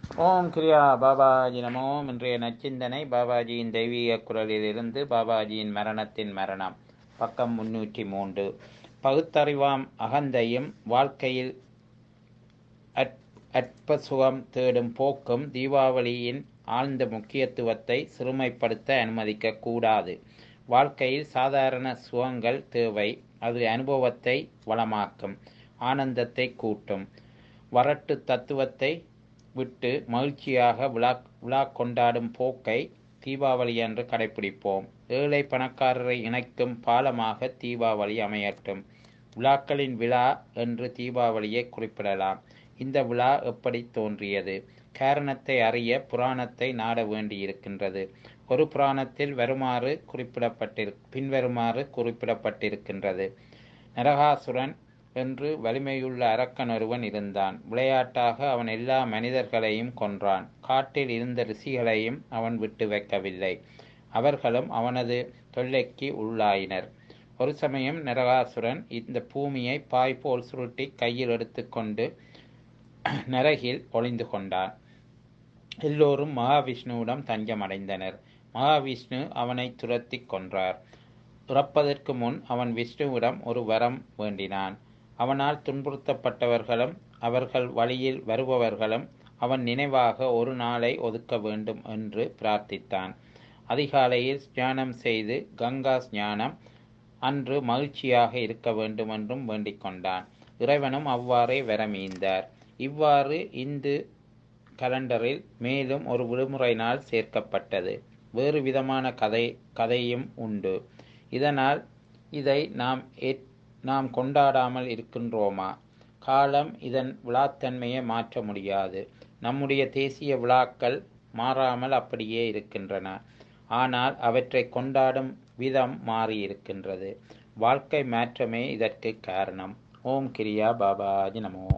ஓம் கிரியா பாபாஜி நமோ இன்றைய நச்சிந்தனை பாபாஜியின் தெய்வீக குரலிலிருந்து பாபாஜியின் மரணத்தின் மரணம் பக்கம் முன்னூற்றி மூன்று பகுத்தறிவாம் அகந்தையும் வாழ்க்கையில் அற்- அற்ப சுகம் தேடும் போக்கும் தீபாவளியின் ஆழ்ந்த முக்கியத்துவத்தை சிறுமைப்படுத்த அனுமதிக்க கூடாது வாழ்க்கையில் சாதாரண சுகங்கள் தேவை அது அனுபவத்தை வளமாக்கும் ஆனந்தத்தை கூட்டும் வரட்டு தத்துவத்தை விட்டு மகிழ்ச்சியாக விழா விழா கொண்டாடும் போக்கை தீபாவளி அன்று கடைபிடிப்போம் ஏழை பணக்காரரை இணைக்கும் பாலமாக தீபாவளி அமையட்டும் விழாக்களின் விழா என்று தீபாவளியை குறிப்பிடலாம் இந்த விழா எப்படி தோன்றியது காரணத்தை அறிய புராணத்தை நாட வேண்டியிருக்கின்றது ஒரு புராணத்தில் வருமாறு குறிப்பிடப்பட்டிரு பின்வருமாறு குறிப்பிடப்பட்டிருக்கின்றது நரகாசுரன் என்று வலிமையுள்ள அரக்கன் ஒருவன் இருந்தான் விளையாட்டாக அவன் எல்லா மனிதர்களையும் கொன்றான் காட்டில் இருந்த ரிஷிகளையும் அவன் விட்டு வைக்கவில்லை அவர்களும் அவனது தொல்லைக்கு உள்ளாயினர் ஒரு சமயம் நரகாசுரன் இந்த பூமியை பாய் போல் சுருட்டி கையில் எடுத்துக்கொண்டு நரகில் ஒளிந்து கொண்டான் எல்லோரும் மகாவிஷ்ணுவிடம் தஞ்சமடைந்தனர் மகாவிஷ்ணு அவனை துரத்தி கொன்றார் இறப்பதற்கு முன் அவன் விஷ்ணுவிடம் ஒரு வரம் வேண்டினான் அவனால் துன்புறுத்தப்பட்டவர்களும் அவர்கள் வழியில் வருபவர்களும் அவன் நினைவாக ஒரு நாளை ஒதுக்க வேண்டும் என்று பிரார்த்தித்தான் அதிகாலையில் ஸ்நானம் செய்து கங்கா ஸ்நானம் அன்று மகிழ்ச்சியாக இருக்க வேண்டும் என்றும் வேண்டிக் கொண்டான் இறைவனும் அவ்வாறே வரமீந்தார் இவ்வாறு இந்து கலண்டரில் மேலும் ஒரு விடுமுறை நாள் சேர்க்கப்பட்டது வேறு விதமான கதை கதையும் உண்டு இதனால் இதை நாம் ஏற்- நாம் கொண்டாடாமல் இருக்கின்றோமா காலம் இதன் விழாத்தன்மையை மாற்ற முடியாது நம்முடைய தேசிய விழாக்கள் மாறாமல் அப்படியே இருக்கின்றன ஆனால் அவற்றை கொண்டாடும் விதம் மாறியிருக்கின்றது வாழ்க்கை மாற்றமே இதற்கு காரணம் ஓம் கிரியா பாபாஜி நமோ